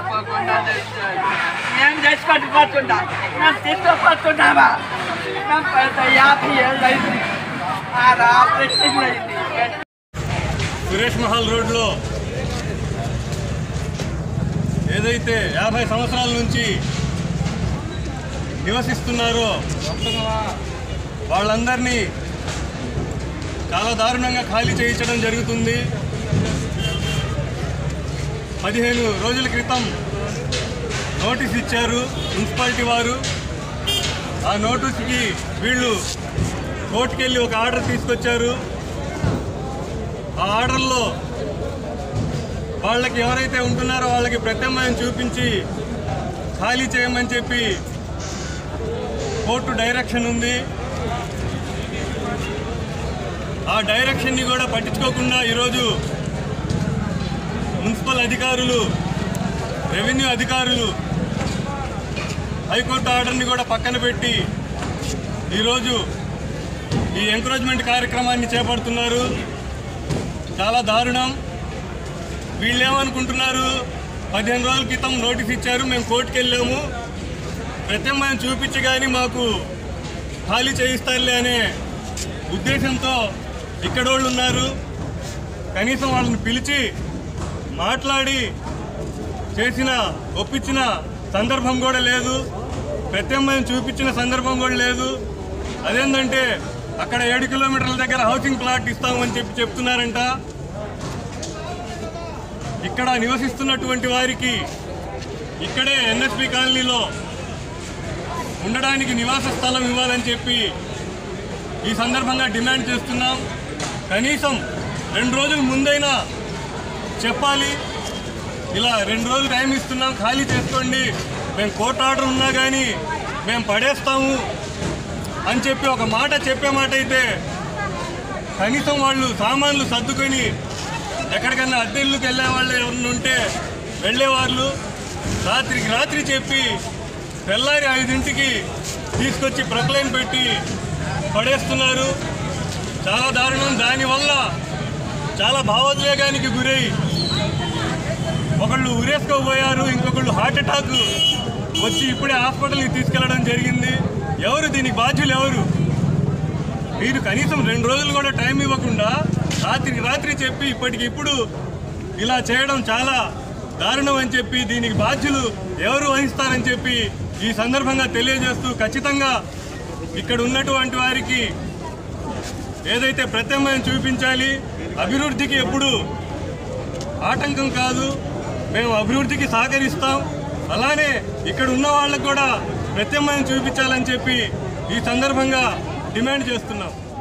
తప్పకుండా తెచ్చాడు నేను తెచ్చి పట్టుకోకుండా నేను తీసుకోపోతున్నావా నాకు పెద్ద యాభై ఏళ్ళు అయింది ఆరు ఆపరేషన్ అయింది సురేష్ మహల్ రోడ్లో ఏదైతే యాభై సంవత్సరాల నుంచి నివసిస్తున్నారో వాళ్ళందరినీ చాలా దారుణంగా ఖాళీ చేయించడం జరుగుతుంది పదిహేను రోజుల క్రితం నోటీస్ ఇచ్చారు మున్సిపాలిటీ వారు ఆ నోటీస్కి వీళ్ళు కోర్టుకెళ్ళి ఒక ఆర్డర్ తీసుకొచ్చారు ఆ ఆర్డర్లో వాళ్ళకి ఎవరైతే ఉంటున్నారో వాళ్ళకి ప్రత్యామ్నాయం చూపించి ఖాళీ చేయమని చెప్పి కోర్టు డైరెక్షన్ ఉంది ఆ డైరెక్షన్ని కూడా పట్టించుకోకుండా ఈరోజు మున్సిపల్ అధికారులు రెవెన్యూ అధికారులు హైకోర్టు ఆర్డర్ని కూడా పక్కన పెట్టి ఈరోజు ఈ ఎంకరేజ్మెంట్ కార్యక్రమాన్ని చేపడుతున్నారు చాలా దారుణం వీళ్ళు ఏమనుకుంటున్నారు పదిహేను రోజుల క్రితం నోటీస్ ఇచ్చారు మేము కోర్టుకు వెళ్ళాము ప్రత్యామ్నాయం చూపించి కానీ మాకు ఖాళీ చేయిస్తారులే అనే ఉద్దేశంతో ఇక్కడ వాళ్ళు ఉన్నారు కనీసం వాళ్ళని పిలిచి మాట్లాడి చేసిన ఒప్పించిన సందర్భం కూడా లేదు ప్రత్యామ్నాయం చూపించిన సందర్భం కూడా లేదు అదేంటంటే అక్కడ ఏడు కిలోమీటర్ల దగ్గర హౌసింగ్ ప్లాట్ ఇస్తామని చెప్పి చెప్తున్నారంట ఇక్కడ నివసిస్తున్నటువంటి వారికి ఇక్కడే ఎన్ఎస్పి కాలనీలో ఉండడానికి నివాస స్థలం ఇవ్వాలని చెప్పి ఈ సందర్భంగా డిమాండ్ చేస్తున్నాం కనీసం రెండు రోజుల ముందైనా చెప్పాలి ఇలా రెండు రోజులు టైం ఇస్తున్నాం ఖాళీ చేసుకోండి మేము కోర్టు ఆర్డర్ ఉన్నా కానీ మేము పడేస్తాము అని చెప్పి ఒక మాట చెప్పే మాట అయితే కనీసం వాళ్ళు సామాన్లు సర్దుకొని ఎక్కడికన్నా అద్దె ఇల్లుకి వెళ్ళే వాళ్ళు ఎవరైనా ఉంటే వెళ్ళేవాళ్ళు రాత్రికి రాత్రి చెప్పి తెల్లారి ఐదింటికి తీసుకొచ్చి ప్రక్లైన్ పెట్టి పడేస్తున్నారు చాలా దారుణం దానివల్ల చాలా భావోద్వేగానికి గురై ఒకళ్ళు ఉరేసుకోబోయారు ఇంకొకళ్ళు హార్ట్ అటాక్ వచ్చి ఇప్పుడే హాస్పిటల్కి తీసుకెళ్లడం జరిగింది ఎవరు దీనికి బాధ్యులు ఎవరు మీరు కనీసం రెండు రోజులు కూడా టైం ఇవ్వకుండా రాత్రికి రాత్రి చెప్పి ఇప్పటికి ఇప్పుడు ఇలా చేయడం చాలా దారుణం అని చెప్పి దీనికి బాధ్యులు ఎవరు వహిస్తారని చెప్పి ఈ సందర్భంగా తెలియజేస్తూ ఖచ్చితంగా ఇక్కడ ఉన్నటువంటి వారికి ఏదైతే ప్రత్యామ్నాయం చూపించాలి అభివృద్ధికి ఎప్పుడు ఆటంకం కాదు మేము అభివృద్ధికి సహకరిస్తాం అలానే ఇక్కడ ఉన్న వాళ్ళకు కూడా ప్రత్యామ్నాయం చూపించాలని చెప్పి ఈ సందర్భంగా డిమాండ్ చేస్తున్నాం